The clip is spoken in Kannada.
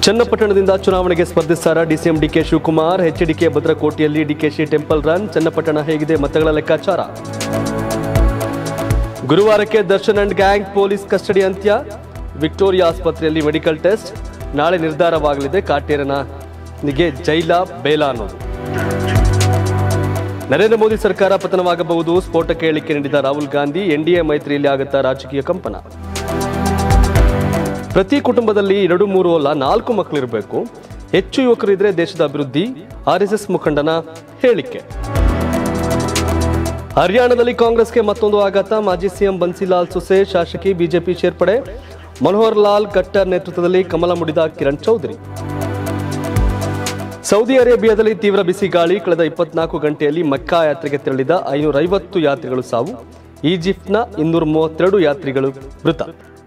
ಚನ್ನಪಟ್ಟಣದಿಂದ ಚುನಾವಣೆಗೆ ಸ್ಪರ್ಧಿಸ್ತಾರ ಡಿಸಿಎಂ ಡಿಕೆ ಶಿವಕುಮಾರ್ ಎಚ್ಡಿಕೆ ಭದ್ರಕೋಟೆಯಲ್ಲಿ ಡಿಕೆಶಿ ಟೆಂಪಲ್ ರನ್ ಚನ್ನಪಟ್ಟಣ ಹೇಗಿದೆ ಮತಗಳ ಲೆಕ್ಕಾಚಾರ ಗುರುವಾರಕ್ಕೆ Darshan and gang police custody ಅಂತ್ಯ ವಿಕ್ಟೋರಿಯಾ ಆಸ್ಪತ್ರೆಯಲ್ಲಿ ಮೆಡಿಕಲ್ ಟೆಸ್ಟ್ ನಾಳೆ ನಿರ್ಧಾರವಾಗಲಿದೆ ಕಾಟೇರನಿಗೆ ಜೈಲ ಬೇಲ ಅನ್ನೋದು ನರೇಂದ್ರ ಮೋದಿ ಸರ್ಕಾರ ಪತನವಾಗಬಹುದು ಸ್ಫೋಟಕ್ಕೆ ಹೇಳಿಕೆ ನೀಡಿದ ರಾಹುಲ್ ಗಾಂಧಿ ಎನ್ಡಿಎ ಮೈತ್ರಿಯಲ್ಲಿ ಆಗುತ್ತಾ ರಾಜಕೀಯ ಕಂಪನ ಪ್ರತಿ ಕುಟುಂಬದಲ್ಲಿ ಎರಡು ಮೂರು ಅಲ್ಲ ನಾಲ್ಕು ಮಕ್ಕಳಿರಬೇಕು ಹೆಚ್ಚು ಯುವಕರು ಇದ್ರೆ ದೇಶದ ಅಭಿವೃದ್ಧಿ ಆರ್ಎಸ್ಎಸ್ ಮುಖಂಡನ ಹೇಳಿಕೆ ಹರಿಯಾಣದಲ್ಲಿ ಕಾಂಗ್ರೆಸ್ಗೆ ಮತ್ತೊಂದು ಆಘಾತ ಮಾಜಿ ಸಿಎಂ ಬನ್ಸಿಲಾಲ್ ಸೊಸೆ ಶಾಸಕಿ ಬಿಜೆಪಿ ಸೇರ್ಪಡೆ ಮನೋಹರ್ ಲಾಲ್ ಖಟ್ಟರ್ ನೇತೃತ್ವದಲ್ಲಿ ಕಮಲ ಮುಡಿದ ಕಿರಣ್ ಚೌಧರಿ ಸೌದಿ ಅರೇಬಿಯಾದಲ್ಲಿ ತೀವ್ರ ಬಿಸಿ ಗಾಳಿ ಕಳೆದ ಇಪ್ಪತ್ನಾಲ್ಕು ಗಂಟೆಯಲ್ಲಿ ಮಕ್ಕಾ ಯಾತ್ರೆಗೆ ತೆರಳಿದ ಐನೂರ ಐವತ್ತು ಯಾತ್ರಿಗಳು ಸಾವು ಈಜಿಪ್ಟ್ನ ಇನ್ನೂರ ಮೂವತ್ತೆರಡು ಯಾತ್ರಿಗಳು ಮೃತ